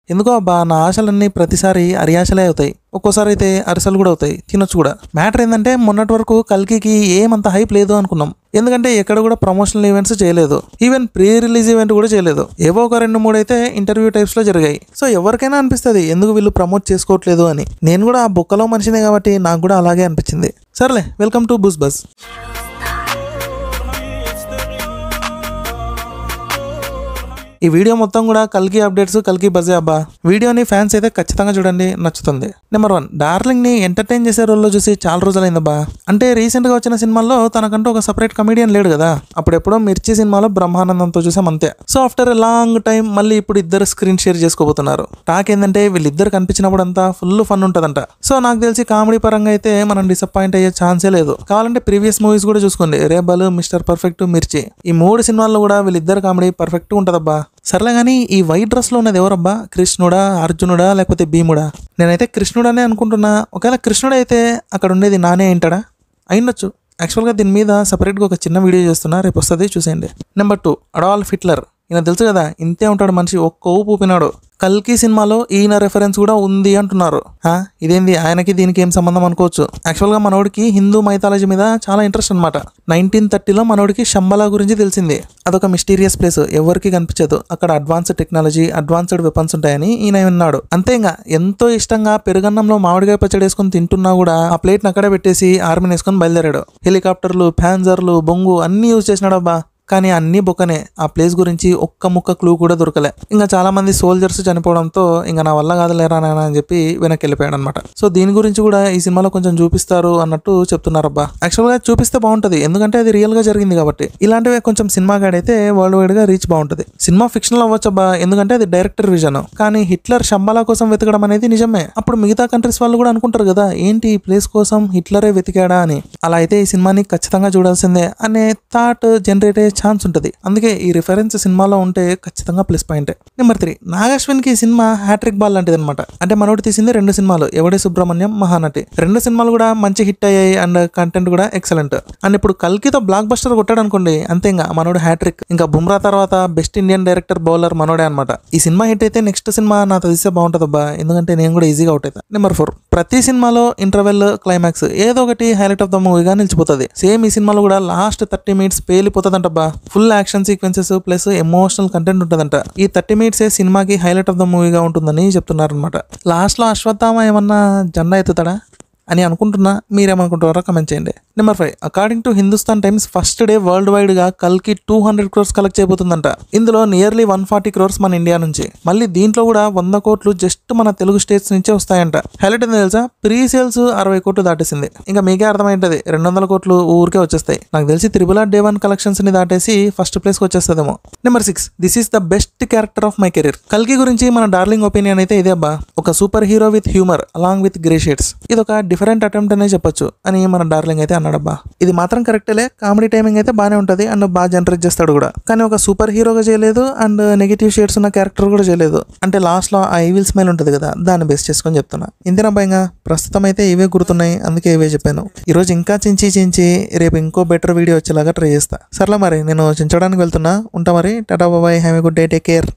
ఎందుకో అబ్బా నా ఆశలన్నీ ప్రతిసారి అరియాశలే అవుతాయి ఒక్కోసారి అయితే అరిసెలు కూడా అవుతాయి తినొచ్చు కూడా మ్యాటర్ ఏంటంటే మొన్నటి వరకు కల్కికి ఏమంత హైప్ లేదు అనుకున్నాం ఎందుకంటే ఎక్కడ కూడా ప్రమోషనల్ ఈవెంట్స్ చేయలేదు ఈవెన్ ప్రీ రిలీజ్ ఈవెంట్ కూడా చేయలేదు ఏవో ఒక రెండు మూడు అయితే ఇంటర్వ్యూ టైప్స్ లో జరిగాయి సో ఎవరికైనా అనిపిస్తుంది ఎందుకు వీళ్ళు ప్రమోట్ చేసుకోవట్లేదు అని నేను కూడా ఆ బుక్కలో మనిషినే కాబట్టి నాకు కూడా అలాగే అనిపించింది సర్లే వెల్కమ్ టు బుస్ బస్ ఈ వీడియో మొత్తం కూడా కల్కి అప్డేట్స్ కల్కి బజే అబ్బా వీడియోని ఫ్యాన్స్ అయితే ఖచ్చితంగా చూడండి నచ్చుతుంది నెంబర్ వన్ డార్లింగ్ ని ఎంటర్టైన్ చేసే రోల్లో చూసి చాలా రోజులైందబ్బా అంటే రీసెంట్ గా వచ్చిన సినిమాల్లో తనకంటూ ఒక సపరేట్ కమెడియన్ లేడు కదా అప్పుడెప్పుడో మిర్చి సినిమాలో బ్రహ్మానందంతో చూసాం అంతే so after a long time మళ్ళీ ఇప్పుడు ఇద్దరు స్క్రీన్ షేర్ చేసుకోబోతున్నారు టాక్ ఏంటంటే వీళ్ళిద్దరు కనిపించినప్పుడు అంతా ఫుల్ ఫన్ ఉంటదంట సో నాకు తెలిసి కామెడీ పరంగా అయితే మనం డిసప్పాయింట్ అయ్యే ఛాన్సే లేదు కావాలంటే ప్రీవియస్ మూవీస్ కూడా చూసుకోండి రేబల్ మిస్టర్ పర్ఫెక్ట్ మిర్చి ఈ మూడు సినిమాల్లో కూడా వీళ్ళిద్దరు కామెడీ పర్ఫెక్ట్ ఉంటదబ్బా సర్లే కానీ ఈ వైట్ డ్రెస్ లో ఉన్నది ఎవరబ్బా కృష్ణుడా అర్జునుడా లేకపోతే భీముడా నేనైతే కృష్ణుడనే అనుకుంటున్నా ఒకవేళ కృష్ణుడు అయితే అక్కడ ఉండేది నానే ఏంటాడా అయిండొచ్చు యాక్చువల్గా దీని మీద సపరేట్గా ఒక చిన్న వీడియో చేస్తున్నా రేపు వస్తుంది చూసేయండి నెంబర్ టూ అడాల్ఫ్ హిట్లర్ ఈయన తెలుసు కదా ఇంతే ఉంటాడు మనిషి ఒక్క ఊపు ఊపినాడు కల్కి సినిమాలో ఈయన రెఫరెన్స్ కూడా ఉంది అంటున్నారు ఆ, ఇదేంది ఆయనకి దీనికి ఏం సంబంధం అనుకోవచ్చు యాక్చువల్గా మనోడికి హిందూ మైథాలజీ మీద చాలా ఇంట్రెస్ట్ అనమాట నైన్టీన్ థర్టీలో మనోడికి శంబలా గురించి తెలిసింది అదొక మిస్టీరియస్ ప్లేస్ ఎవరికి కనిపించదు అక్కడ అడ్వాన్స్డ్ టెక్నాలజీ అడ్వాన్స్డ్ వెపన్స్ ఉంటాయని ఈయన విన్నాడు అంతే ఇంకా ఎంతో ఇష్టంగా పెరుగన్నంలో మామిడికాయ పచ్చడి వేసుకొని తింటున్నా కూడా ఆ ప్లేట్ని అక్కడే పెట్టేసి ఆర్మీని వేసుకొని బయలుదేరాడు హెలికాప్టర్లు ప్యాన్జర్లు బొంగు అన్ని యూజ్ చేసినాడు అబ్బా కానీ అన్ని బొక్కనే ఆ ప్లేస్ గురించి ఒక్క ముక్క క్లూ కూడా దొరకలే ఇంకా చాలా మంది సోల్జర్స్ చనిపోవడంతో ఇంకా నా వల్ల కాదులేరా నాయన అని చెప్పి వెనక్కి వెళ్ళిపోయాడు అనమాట సో దీని గురించి కూడా ఈ సినిమాలో కొంచెం చూపిస్తారు అన్నట్టు చెప్తున్నారు అబ్బా యాక్చువల్ గా చూపిస్తే బాగుంటది ఎందుకంటే అది రియల్ గా జరిగింది కాబట్టి ఇలాంటివి కొంచెం సినిమా గాడైతే వరల్డ్ వైడ్ గా రీచ్ బాగుంటది సినిమా ఫిక్షనల్ అవ్వచ్చబ్బా ఎందుకంటే అది డైరెక్టర్ విజన్ కానీ హిట్లర్ శంబాలా కోసం వెతకడం అనేది నిజమే అప్పుడు మిగతా కంట్రీస్ వాళ్ళు కూడా అనుకుంటారు కదా ఏంటి ఈ ప్లేస్ కోసం హిట్లరే వెతికాడా అని అలా అయితే ఈ సినిమాని ఖచ్చితంగా చూడాల్సిందే అనే థాట్ జనరేట్ అయ్యే ఛాన్స్ ఉంటుంది అందుకే ఈ రిఫరెన్స్ సినిమాలో ఉంటే ఖచ్చితంగా plus point number three Nag Ashwin కి ఈ సినిమా హ్యాట్రిక్ బాల్ లాంటిది అనమాట అంటే మనోడు తీసింది రెండు సినిమాలు ఎవడే సుబ్రహ్మణ్యం మహానటి రెండు సినిమాలు కూడా మంచి హిట్ అయ్యాయి అండ్ కంటెంట్ కూడా ఎక్సలెంట్ అండ్ ఇప్పుడు కల్కితో బ్లాక్ బస్టర్ కొట్టాడు అనుకోండి అంతే ఇంకా మనోడు హ్యాట్రిక్ ఇంకా బుమ్రా తర్వాత బెస్ట్ ఇండియన్ డైరెక్టర్ బౌలర్ మనోడే అనమాట ఈ సినిమా హిట్ అయితే నెక్స్ట్ సినిమా నా తీస్తే బాగుంటుందబ్బా ఎందుకంటే నేను కూడా ఈజీగా అవుట్ అవుతా నెంబర్ ఫోర్ ప్రతి సినిమాలో ఇంటర్వెల్ క్లైమాక్స్ ఏదో ఒకటి హైలైట్ ఆఫ్ ద మూవీగా నిలిచిపోతుంది సేమ్ ఈ సినిమాలో కూడా లాస్ట్ థర్టీ మినిట్స్ పేలిపోతుందంటబ్బా full action sequences plus emotional content ఉంటుందంట ఈ థర్టీ మినిట్స్ సినిమాకి హైలైట్ ఆఫ్ ద మూవీగా ఉంటుందని చెప్తున్నారు అనమాట లాస్ట్ లో అశ్వత్థామ ఏమన్నా జెండా ఎత్తుతాడా అని అనుకుంటున్నా మీరేమనుకుంటారో కమెంట్ చేయండి number five according to Hindustan Times first day worldwide గా కల్కి టూ హండ్రెడ్ క్రోర్స్ కలెక్ట్ చేయబోతుందంట ఇందులో నియర్లీ వన్ ఫార్టీ క్రోర్స్ మన ఇండియా నుంచి మళ్ళీ దీంట్లో కూడా వంద కోట్లు జస్ట్ మన తెలుగు స్టేట్స్ నుంచే వస్తాయంట హైలైట్ ఏందో తెలుసా ప్రీ సేల్స్ అరవై కోట్లు దాటేసింది ఇంకా మీకే అర్థమైంటది రెండు వందల కోట్లు ఊరికే వచ్చేస్తాయి నాకు తెలిసి triple R day one collections ని దాటేసి ఫస్ట్ ప్లేస్ కి వచ్చేస్తుందేమో number six this is the best character of my career కల్కి గురించి మన డార్లింగ్ ఒపీనియన్ అయితే ఇదే అబ్బా ఒక superhero with humour along with grey shades ఇది ఒక డిఫరెంట్ అటెంప్ట్ అనే చెప్పొచ్చు అని మన డార్లింగ్ అయితే అన్నాడబ్బా ఇది మాత్రం కరెక్టేలే కామెడీ టైమింగ్ అయితే బాగానే ఉంటది అండ్ బాగా జనరేట్ చేస్తాడు కూడా కానీ ఒక సూపర్ హీరోగా చేయలేదు అండ్ నెగిటివ్ షేడ్స్ ఉన్న క్యారెక్టర్ కూడా చేయలేదు అంటే లాస్ట్ లో ఆ ఈవిల్ స్మైల్ ఉంటుంది కదా దాన్ని బేస్ చేసుకొని చెప్తున్నా ఇంతేనా భయంగా ప్రస్తుతం అయితే ఇవే గుర్తున్నాయి అందుకే ఇవే చెప్పాను ఈ రోజు ఇంకా చించి చించి రేపు ఇంకో బెటర్ వీడియో వచ్చేలాగా ట్రై చేస్తా సర్లే మరి నేను చించడానికి వెళ్తున్నా ఉంటా మరి టాటా బాబాయ్ have a good day take care